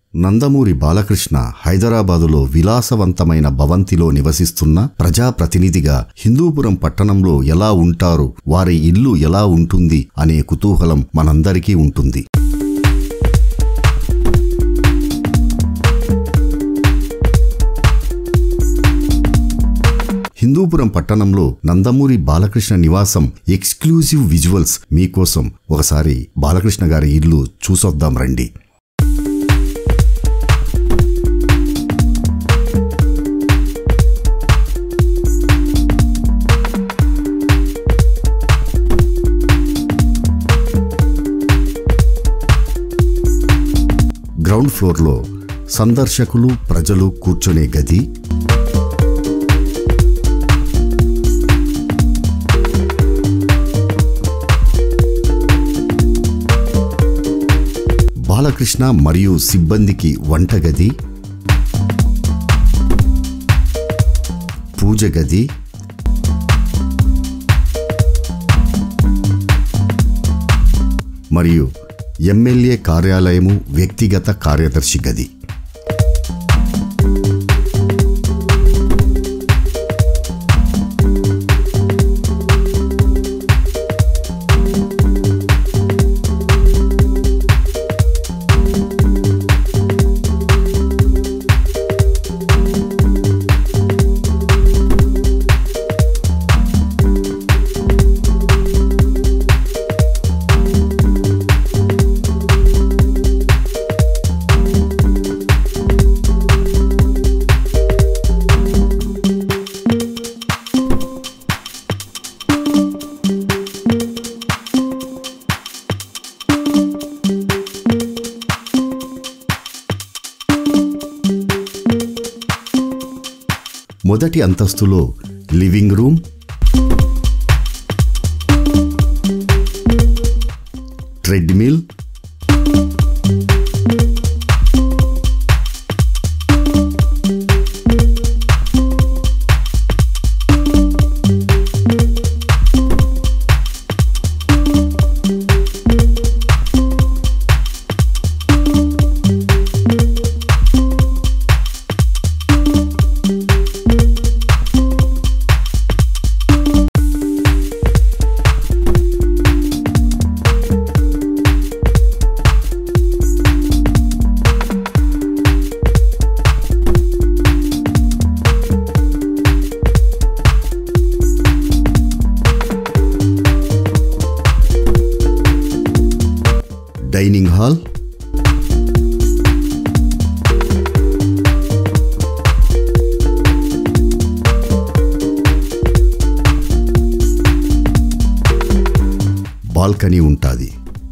నందమూరి బాలకృష్ణ హైదరాబాదులో విలాసవంతమైన భవంతిలో నివసిస్తున్న ప్రజాప్రతినిధిగా హిందూపురం పట్టణంలో ఎలా ఉంటారు వారి ఇల్లు ఎలా ఉంటుంది అనే కుతూహలం మనందరికీ ఉంటుంది హిందూపురం పట్టణంలో నందమూరి బాలకృష్ణ నివాసం ఎక్స్క్లూజివ్ విజువల్స్ మీకోసం ఒకసారి బాలకృష్ణ గారి ఇల్లు చూసొద్దాం రండి గ్రౌండ్ ఫ్లోర్లో సందర్శకులు ప్రజలు కూర్చునే గది బాలకృష్ణ మరియు సిబ్బందికి వంటగది పూజ గది మరియు ఎమ్మెల్యే కార్యాలయము వ్యక్తిగత కార్యదర్శి గది మొదటి అంతస్తులో living room treadmill dining hall balcony ఉంటుంది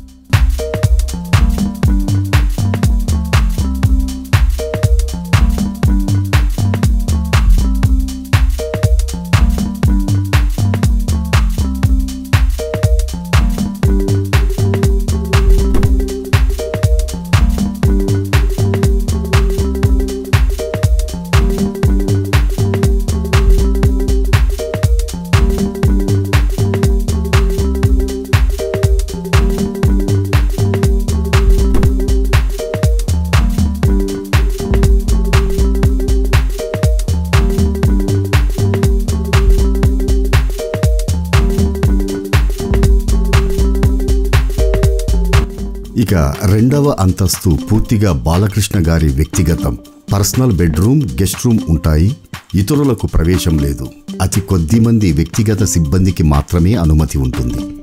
ఇక రెండవ అంతస్తు పూర్తిగా బాలకృష్ణ గారి వ్యక్తిగతం పర్సనల్ బెడ్రూమ్ గెస్ట్ రూమ్ ఉంటాయి ఇతరులకు ప్రవేశం లేదు అతి కొద్ది మంది వ్యక్తిగత సిబ్బందికి మాత్రమే అనుమతి ఉంటుంది